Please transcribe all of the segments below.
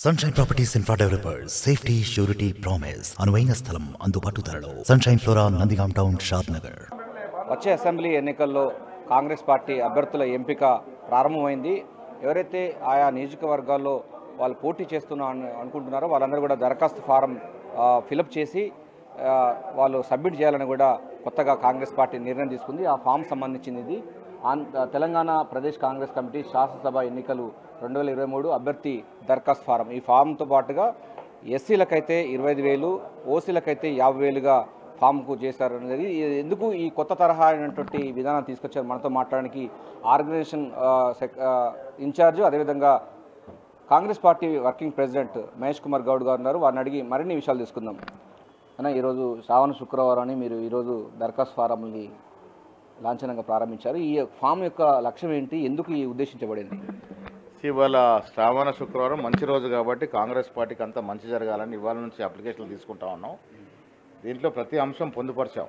sunshine properties infra developers safety surety promise అనువైన స్థలం అందుబాటు ధరలో sunshine flora Nandigam town Shad Nagar వచ్చే అసెంబ్లీ ఎన్నికల్లో కాంగ్రెస్ పార్టీ అభ్యర్థుల ఎంపిక ప్రారంభమైంది ఎవరైతే ఆయా నియోజకవర్గాల్లో వాళ్ళు పోటీ చేస్తున్నా అని అనుకుంటున్నారో వాళ్ళందరూ కూడా దరఖాస్తు ఫారం ఆ, ఫిలప్ చేసి ఆ, వాళ్ళు సబ్మిట్ చేయాలని కూడా కొత్తగా కాంగ్రెస్ పార్టీ నిర్ణయం తీసుకుంది ఆ ఫామ్ సంబంధించింది ఇది ఆన్- తెలంగాణ ప్రదేశ్ కాంగ్రెస్ కమిటీ శాసనసభ ఎన్నికలు రెండు వేల ఇరవై మూడు అభ్యర్థి దరఖాస్తు ఫారం ఈ ఫామ్తో పాటుగా ఎస్సీలకైతే ఇరవై ఐదు వేలు ఓసీలకైతే యాభై వేలుగా ఫామ్కు చేశారు అనేది ఇది ఎందుకు ఈ కొత్త తరహా అయినటువంటి విధానం తీసుకొచ్చారు మనతో మాట్లాడడానికి ఆర్గనైజేషన్ ఆ, సెక్- ఆ, ఇన్ఛార్జ్ అదేవిధంగా Congress party working president Mahesh Kumar Goud గారు ఉన్నారు వారిని అడిగి మరిన్ని విషయాలు తీసుకుందాం అన్న ఈరోజు శ్రావణ శుక్రవారం అని మీరు ఈరోజు దరఖాస్తు ఫారంని లాంఛనంగా ప్రారంభించారు ఈ ఫామ్ యొక్క లక్ష్యం ఏంటి ఎందుకు ఈ ఉద్దేశించబడింది ఇవాళ శ్రావణ శుక్రవారం మంచి రోజు కాబట్టి కాంగ్రెస్ పార్టీకి అంతా మంచి జరగాలని ఇవాళ నుంచి అప్లికేషన్లు తీసుకుంటా ఉన్నాం దీంట్లో ప్రతి అంశం పొందుపరిచాం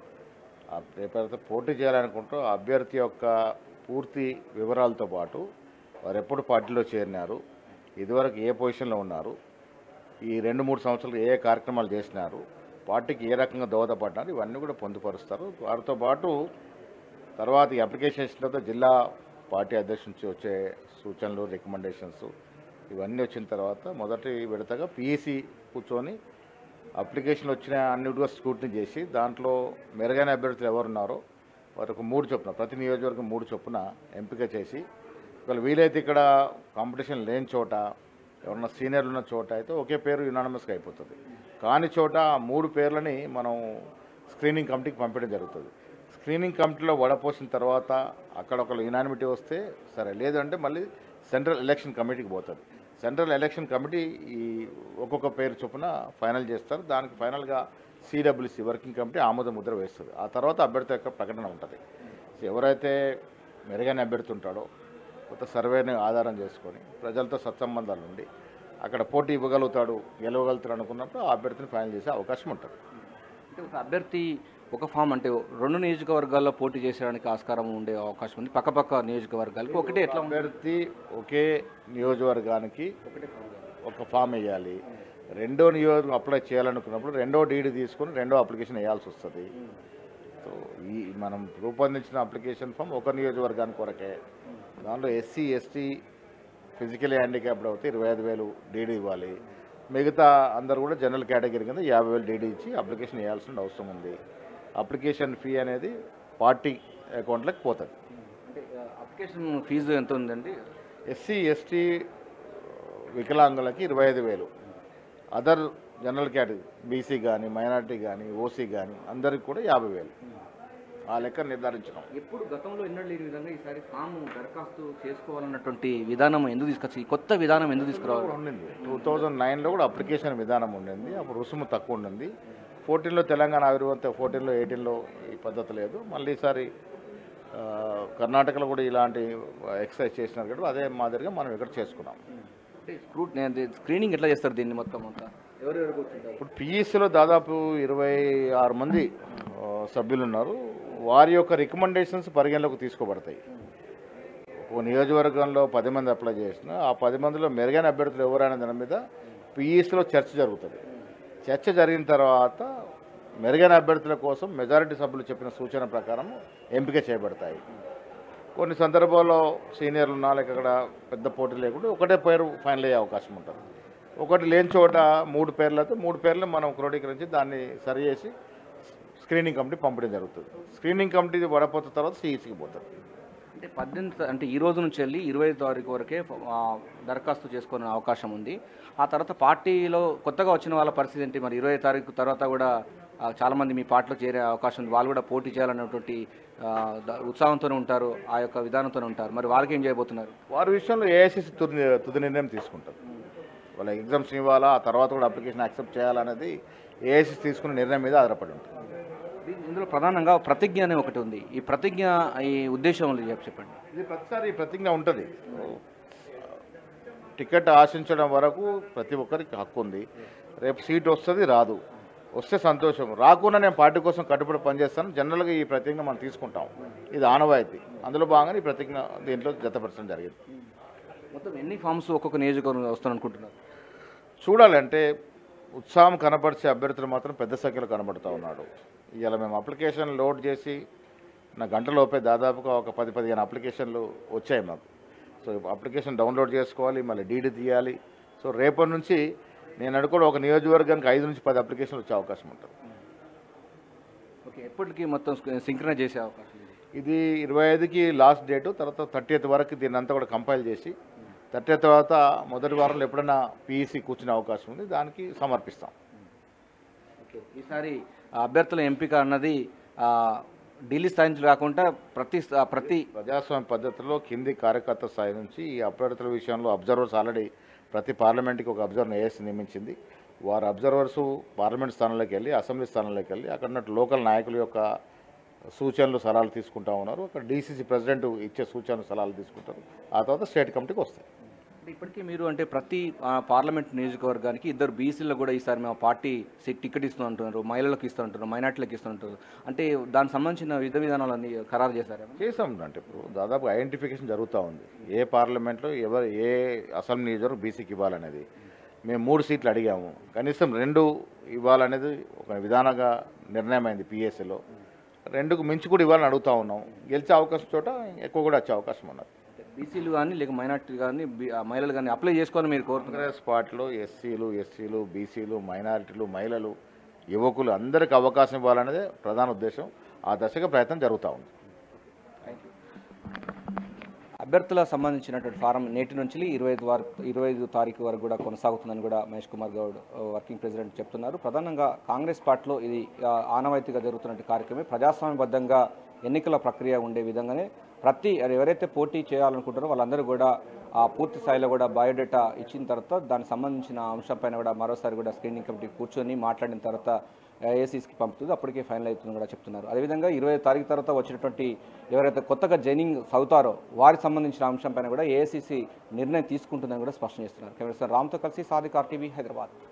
ఆ రేపైతే పోటీ చేయాలనుకుంటూ ఆ అభ్యర్థి యొక్క పూర్తి వివరాలతో పాటు వారు ఎప్పుడు పార్టీలో చేరినారు ఇదివరకు ఏ పొజిషన్లో ఉన్నారు ఈ రెండు మూడు సంవత్సరాలు ఏ ఏ కార్యక్రమాలు చేసినారు పార్టీకి ఏ రకంగా దోహదపడినారు ఇవన్నీ కూడా పొందుపరుస్తారు వారితో పాటు తర్వాత ఈ అప్లికేషన్ ఇచ్చిన తర్వాత జిల్లా పార్టీ అధ్యక్షుడి నుంచి వచ్చే సూచనలు రికమెండేషన్స్ ఇవన్నీ వచ్చిన తర్వాత మొదటి విడతగా పిఎసి కూర్చొని అప్లికేషన్ వచ్చిన అన్ని కూడా స్క్రూటినీ చేసి దాంట్లో మెరుగైన అభ్యర్థులు ఎవరున్నారో వారికి ఒక మూడు చొప్పున ప్రతి నియోజకవర్గం మూడు చొప్పున ఎంపిక చేసి ఒకవేళ వీలైతే ఇక్కడ కాంపిటీషన్ లేని చోట ఎవరన్నా సీనియర్లు ఉన్న చోట అయితే ఒకే పేరు యునానమస్గా అయిపోతుంది కాని చోట ఆ మూడు పేర్లని మనం స్క్రీనింగ్ కమిటీకి పంపించడం జరుగుతుంది స్క్రీనింగ్ కమిటీలో వడపోసిన తర్వాత అక్కడ ఒకళ్ళు యునానిమిటీ వస్తే సరే లేదంటే మళ్ళీ సెంట్రల్ ఎలక్షన్ కమిటీకి పోతుంది సెంట్రల్ ఎలక్షన్ కమిటీ ఈ ఒక్కొక్క పేరు చొప్పున ఫైనల్ చేస్తారు దానికి ఫైనల్గా సిడబ్ల్యూసి వర్కింగ్ కమిటీ ఆమోద ముద్ర వేస్తుంది ఆ తర్వాత అభ్యర్థి యొక్క ప్రకటన ఉంటుంది సో ఎవరైతే మెరుగైన అభ్యర్థి ఉంటాడో కొత్త సర్వేని ఆధారం చేసుకొని ప్రజలతో సత్సంబంధాలు ఉండి అక్కడ పోటీ ఇవ్వగలుగుతాడు గెలవగలుగుతాడు అనుకున్నప్పుడు ఆ అభ్యర్థిని ఫైనల్ చేసే అవకాశం ఉంటుంది అంటే ఒక అభ్యర్థి ఒక ఫామ్ అంటే రెండు నియోజకవర్గాల్లో పోటీ చేసేయడానికి ఆస్కారం ఉండే అవకాశం ఉంది పక్కపక్క నియోజకవర్గాలకు ఒకటే ఎట్లా ఉంది అభ్యర్థి ఒకే నియోజకవర్గానికి ఒక ఫామ్ వేయాలి రెండో నియోజకవర్గం అప్లై చేయాలనుకున్నప్పుడు రెండో డీడీ తీసుకొని రెండో అప్లికేషన్ వేయాల్సి వస్తుంది సో ఈ మనం రూపొందించిన అప్లికేషన్ ఫామ్ ఒక నియోజకవర్గానికి కొరకే దాంట్లో ఎస్సీ ఎస్టీ ఫిజికల్ హ్యాండిక్యాప్డ్ అవుతే ఇరవై ఐదు వేలు డీడీ ఇవ్వాలి మిగతా అందరు కూడా జనరల్ కేటగిరీ కింద యాభై వేలు డీడీ ఇచ్చి అప్లికేషన్ వేయాల్సిన అవసరం ఉంది అప్లికేషన్ ఫీ అనేది పార్టీ అకౌంట్లోకి పోతుంది అంటే అప్లికేషన్ ఫీజు ఎంత ఉందండి ఎస్సీ ఎస్టీ వికలాంగులకి ఇరవై ఐదు వేలు అదర్ జనరల్ కేటగిరీ బీసీ కానీ మైనార్టీ కానీ ఓసీ కానీ అందరికి కూడా యాభై వేలు ఆ లెక్క నిర్ధారించినాం ఎప్పుడు గతంలో ఎన్నడూ లేని విధంగా ఈసారి ఫామ్ దరఖాస్తు చేసుకోవాలన్నటువంటి విధానం ఎందుకు తీసుకొచ్చి ఈ కొత్త విధానం ఎందుకు తీసుకురావాలి ఉండింది టూ థౌజండ్ నైన్లో కూడా అప్లికేషన్ విధానం ఉండింది అప్పుడు రుసుము తక్కువ ఉండింది ఫోర్టీన్లో తెలంగాణ ఆవిర్భావం ఫోర్టీన్లో ఎయిటీన్లో ఈ పద్ధతి లేదు మళ్ళీ ఈసారి ఆ, కర్ణాటకలో కూడా ఇలాంటి ఎక్సర్సైజ్ చేసినారు కాబట్టి అదే మాదిరిగా మనం ఇక్కడ చేసుకున్నాం అంటే స్క్రూట్ స్క్రీనింగ్ ఎట్లా చేస్తారు దీన్ని మొత్తం అంతా ఎవరెవరు కూర్చుంటారు ఇప్పుడు పిఈసిలో దాదాపు ఇరవై ఆరు మంది ఆ, సభ్యులు ఉన్నారు వారి యొక్క రికమెండేషన్స్ పరిగణలోకి తీసుకోబడతాయి ఒక నియోజకవర్గంలో పది మంది అప్లై చేసిన ఆ పది మందిలో మెరుగైన అభ్యర్థులు ఎవరైనా దాని మీద పిఈసిలో చర్చ జరుగుతుంది చర్చ జరిగిన తర్వాత మెరుగైన అభ్యర్థుల కోసం మెజారిటీ సభ్యులు చెప్పిన సూచన ప్రకారం ఎంపిక చేయబడతాయి కొన్ని సందర్భాల్లో సీనియర్లు ఉన్నా లేక అక్కడ పెద్ద పోటీ లేకుండా ఒకటే పేరు ఫైనల్ అయ్యే అవకాశం ఉంటుంది ఒకటి లేని చోట మూడు పేర్లు అయితే మూడు పేర్లు మనం క్రోడీకరించి దాన్ని సరి చేసి స్క్రీనింగ్ కమిటీ పంపడం జరుగుతుంది స్క్రీనింగ్ కమిటీ పడపోతే తర్వాత సిఈసికి పోతుంది అంటే పద్దెనిమిది అంటే ఈ రోజు నుంచి వెళ్ళి ఇరవై తారీఖు వరకే ఆ, దరఖాస్తు చేసుకునే అవకాశం ఉంది ఆ తర్వాత పార్టీలో కొత్తగా వచ్చిన వాళ్ళ పరిస్థితి ఏంటి మరి ఇరవై తారీఖు తర్వాత కూడా ఆ, చాలామంది మీ పార్టీలో చేరే అవకాశం ఉంది వాళ్ళు కూడా పోటీ చేయాలనేటువంటి ఆ, ద- ఉత్సాహంతోనే ఉంటారు ఆ యొక్క విధానంతోనే ఉంటారు మరి వాళ్ళకి ఏం చేయబోతున్నారు వారి విషయంలో ఏఐసిసి తుది తుది నిర్ణయం తీసుకుంటారు వాళ్ళ ఎగ్జామ్స్ ఇవ్వాలా ఆ తర్వాత కూడా అప్లికేషన్ యాక్సెప్ట్ చేయాలనేది ఏఐసిసి తీసుకున్న నిర్ణయం మీద ఆధారపడి ఉంటుంది దీని- ఇందులో ప్రధానంగా ప్రతిజ్ఞ అనే ఒకటి ఉంది ఈ ప్రతిజ్ఞ ఈ ఉద్దేశం చెప్ప- చెప్పండి ఇది ప్రతిసారి ఈ ప్రతిజ్ఞ ఉంటుంది టికెట్ ఆశించడం వరకు ప్రతి ఒక్కరికి హక్కు ఉంది రేపు సీట్ వస్తుంది రాదు వస్తే సంతోషం రాకుండా నేను పార్టీ కోసం కట్టుబడి పనిచేస్తాను జనరల్గా ఈ ప్రతిజ్ఞ మనం తీసుకుంటాం ఇది ఆనవాయితీ అందులో భాగంగా ఈ ప్రతిజ్ఞ దీంట్లో జతపరచడం జరిగింది మొత్తం ఎన్ని ఫామ్స్ ఒక్కొక్క నియోజకవర్గం వస్తాను అనుకుంటున్నారు చూడాలి అంటే ఉత్సాహం కనపరిచే అభ్యర్థులు మాత్రం పెద్ద సంఖ్యలో కనబడుతూ ఉన్నాడు ఇవాళ మేము అప్లికేషన్ లోడ్ చేసి నా గంటలోపే దాదాపుగా ఒక పది పదిహేను అప్లికేషన్లు వచ్చాయి మాకు సో అప్లికేషన్ డౌన్లోడ్ చేసుకోవాలి మళ్ళీ డీడీ తీయాలి సో రేపటి నుంచి నేను అనుకోవడం ఒక నియోజకవర్గానికి ఐదు నుంచి పది అప్లికేషన్లు వచ్చే అవకాశం ఉంటుంది ఓకే ఎప్పటికీ మొత్తం సింక్రనైజ్ చేసే అవకాశం ఉంది ఇది ఇరవై ఐదుకి లాస్ట్ డేటు తర్వాత థర్టీ వరకు దీన్ని అంతా కూడా కంపైల్ చేసి థర్టీ తర్వాత మొదటి వారంలో ఎప్పుడైనా పీఈసీ కూర్చునే అవకాశం ఉంది దానికి సమర్పిస్తాం ఓకే ఈసారి ఆ అభ్యర్థుల ఎంపిక అన్నది ఆ, ఢిల్లీ స్థాయి నుంచి కాకుండా ప్రతి స్థా- ప్రతి ప్రజాస్వామ్య పద్ధతిలో కింది కార్యకర్త స్థాయి నుంచి ఈ అభ్యర్థుల విషయంలో అబ్జర్వర్స్ ఆల్రెడీ ప్రతి పార్లమెంట్కి ఒక అబ్జర్వర్ ఏఎస్ నియమించింది వారు అబ్జర్వర్స్ పార్లమెంట్ స్థానంలోకి వెళ్ళి అసెంబ్లీ స్థానంలోకి వెళ్ళి అక్కడ ఉన్నట్టు లోకల్ నాయకుల యొక్క సూచనలు సలహాలు తీసుకుంటా ఉన్నారు అక్కడ డీసీసీ ప్రెసిడెంట్ ఇచ్చే సూచనలు సలహాలు తీసుకుంటారు ఆ తర్వాత స్టేట్ కమిటీకి వస్తాయి అంటే ఇప్పటికీ మీరు అంటే ప్రతి ఆ, పార్లమెంట్ నియోజకవర్గానికి ఇద్దరు బీసీలో కూడా ఈసారి మేము పార్టీ సీట్ టికెట్ ఇస్తూ అంటున్నారు మహిళలకు ఇస్తూ అంటున్నారు మైనార్టీలకు ఇస్తూ అంటున్నారు అంటే దానికి సంబంధించిన విధ విధానాలన్నీ ఖరారు చేశారు చేసాం అంటే ఇప్పుడు దాదాపు ఐడెంటిఫికేషన్ జరుగుతూ ఉంది ఏ పార్లమెంట్లో ఎవరు ఏ అసెంబ్లీ నియోజకవర్గం బీసీకి ఇవ్వాలనేది మేము మూడు సీట్లు అడిగాము కనీసం రెండు ఇవ్వాలనేది ఒక విధానంగా నిర్ణయం అయింది పిఎస్సీలో రెండుకు మించి కూడా ఇవ్వాలని అడుగుతా ఉన్నాం గెలిచే అవకాశం చోట ఎక్కువ కూడా వచ్చే అవకాశం ఉన్నది బీసీలు కానీ లేక మైనార్టీ కానీ బి- ఆ, మహిళలు కానీ అప్లై చేసుకోవాలని మీరు కోరుతున్నారు కాంగ్రెస్ పార్టీలో ఎస్సీలు ఎస్సీలు బీసీలు మైనారిటీలు మహిళలు యువకులు అందరికీ అవకాశం ఇవ్వాలనేదే ప్రధాన ఉద్దేశం ఆ దశగా ప్రయత్నం జరుగుతూ ఉంది అభ్యర్థులకు సంబంధించినటువంటి ఫారం నేటి నుంచి ఇరవై ఐదు వారు ఇరవై ఐదు తారీఖు వరకు కూడా కొనసాగుతుందని కూడా మహేష్ కుమార్ గౌడ్ ఆ, వర్కింగ్ ప్రెసిడెంట్ చెప్తున్నారు ప్రధానంగా కాంగ్రెస్ పార్టీలో ఇది ఆ, ఆనవాయితీగా జరుగుతున్న కార్యక్రమే ప్రజాస్వామ్యబద్ధంగా ఎన్నికల ప్రక్రియ ఉండే విధంగానే ప్రతి ఎవరైతే పోటీ చేయాలనుకుంటారో వాళ్ళందరూ కూడా ఆ పూర్తి స్థాయిలో కూడా బయోడేటా ఇచ్చిన తర్వాత దానికి సంబంధించిన అంశంపైన కూడా మరోసారి కూడా స్క్రీనింగ్ కమిటీ కూర్చొని మాట్లాడిన తర్వాత ఏసీస్కి పంపుతుంది అప్పటికే ఫైనల్ అవుతుందని కూడా చెప్తున్నారు అదేవిధంగా ఇరవై తారీఖు తర్వాత వచ్చినటువంటి ఎవరైతే కొత్తగా జైనింగ్ అవుతారో వారికి సంబంధించిన అంశంపైన కూడా ఏఐసీసీ నిర్ణయం తీసుకుంటుందని కూడా స్పష్టం చేస్తున్నారు కెమెరా రామ్తో కలిసి సాదిక్ ఆర్టీవీ హైదరాబాద్